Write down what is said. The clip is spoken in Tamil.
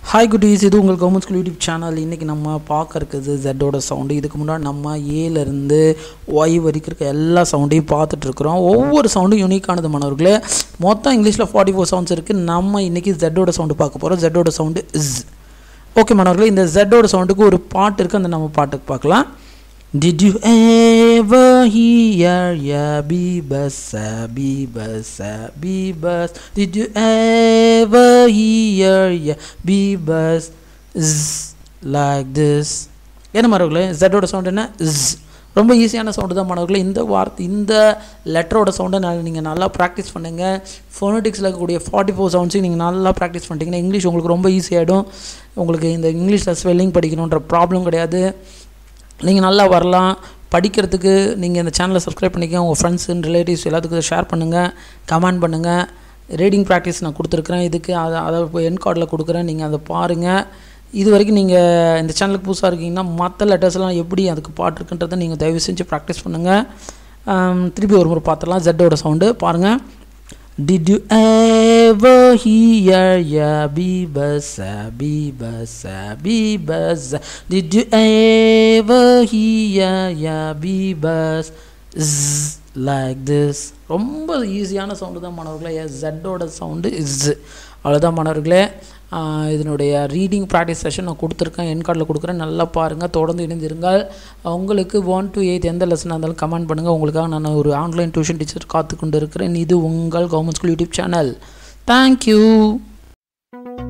ஹாய் குட்டீஸ் இது உங்கள் கவர்மெண்ட் ஸ்கூல் யூடியூப் சேனல் இன்றைக்கி நம்ம பார்க்க இருக்குது ஜெட்டோட சவுண்டு இதுக்கு முன்னாடி நம்ம ஏலேருந்து ஒய் வரைக்கும் இருக்க எல்லா சவுண்டையும் பார்த்துட்ருக்குறோம் ஒவ்வொரு சவுண்டும் யூனிக்கானது மாணவர்களே மொத்தம் இங்கிலீஷில் ஃபார்ட்டி ஃபோர் சவுண்ட்ஸ் இருக்குது நம்ம இன்றைக்கி ஜெட்டோட சவுண்டு பார்க்க போகிறோம் ஜெட்டோட சவுண்டு இஸ் ஓகே மாணவர்களே இந்த ஜெட்டோட சவுண்டுக்கு ஒரு பாட்டு இருக்குது அந்த நம்ம பாட்டுக்கு பார்க்கலாம் Did you ever hear ya beavers, uh, beavers, uh, beavers? Did you ever hear ya beavers zzz, like this? என்ன மாணவர்களே ஜெட்டோட சவுண்ட் என்ன ஸ் ரொம்ப ஈஸியான சவுண்டு தான் மாணவர்களே இந்த வார்த்தை இந்த லெட்டரோட சவுண்டை நான் நீங்கள் நல்லா ப்ராக்டிஸ் பண்ணுங்கள் ஃபோனட்டிக்ஸில் இருக்கக்கூடிய ஃபார்ட்டி ஃபோர் சவுண்ட்ஸையும் நீங்கள் நல்லா ப்ராக்டிஸ் பண்ணிட்டீங்கன்னா இங்கிலீஷ் உங்களுக்கு ரொம்ப ஈஸியாகிடும் உங்களுக்கு இந்த இங்கிலீஷில் ஸ்பெல்லிங் படிக்கணுன்ற ப்ராப்ளம் கிடையாது நீங்கள் நல்லா வரலாம் படிக்கிறதுக்கு நீங்கள் இந்த சேனலை சப்ஸ்கிரைப் பண்ணிக்கங்க உங்கள் ஃப்ரெண்ட்ஸ் அண்ட் ரிலேட்டிவ்ஸ் எல்லாத்துக்கும் ஷேர் பண்ணுங்கள் கமெண்ட் பண்ணுங்கள் ரீடிங் ப்ராக்டிஸ் நான் கொடுத்துருக்குறேன் இதுக்கு அதை அதை இப்போ என் கார்டில் கொடுக்குறேன் நீங்கள் அதை பாருங்கள் இது வரைக்கும் நீங்கள் இந்த சேனலுக்கு புதுசாக இருக்கீங்கன்னா மற்ற லெட்டர்ஸ்லாம் எப்படி அதுக்கு பாட்டு இருக்குன்றதை நீங்கள் தயவு செஞ்சு ப்ராக்டிஸ் பண்ணுங்கள் திருப்பி ஒரு முறை பார்த்துடலாம் ஜெட்டோட சவுண்டு பாருங்கள் Did you ever hear ya beavers, uh, beavers, uh, beavers? Did you ever hear ya beavers? Zzz, like this. ரொம்ப ஈஸியான சவுண்டு தான் மாணவர்களே ஜெட்டோட சவுண்டு இஸ் அவ்வளோதான் மாணவர்களே ஆஹ் இதனுடைய ரீடிங் ப்ராக்டிஸ் செஷன் நான் கொடுத்துருக்கேன் என் கார்டில் கொடுக்குறேன் நல்லா பாருங்கள் தொடர்ந்து இணைந்திருங்கள் உங்களுக்கு ஒன் டு எயித் எந்த லெசனாக இருந்தாலும் கமெண்ட் பண்ணுங்கள் உங்களுக்காக நான் ஒரு ஆன்லைன் டியூஷன் டீச்சர் காத்து கொண்டு இருக்கிறேன் இது உங்கள் government school YouTube channel thank you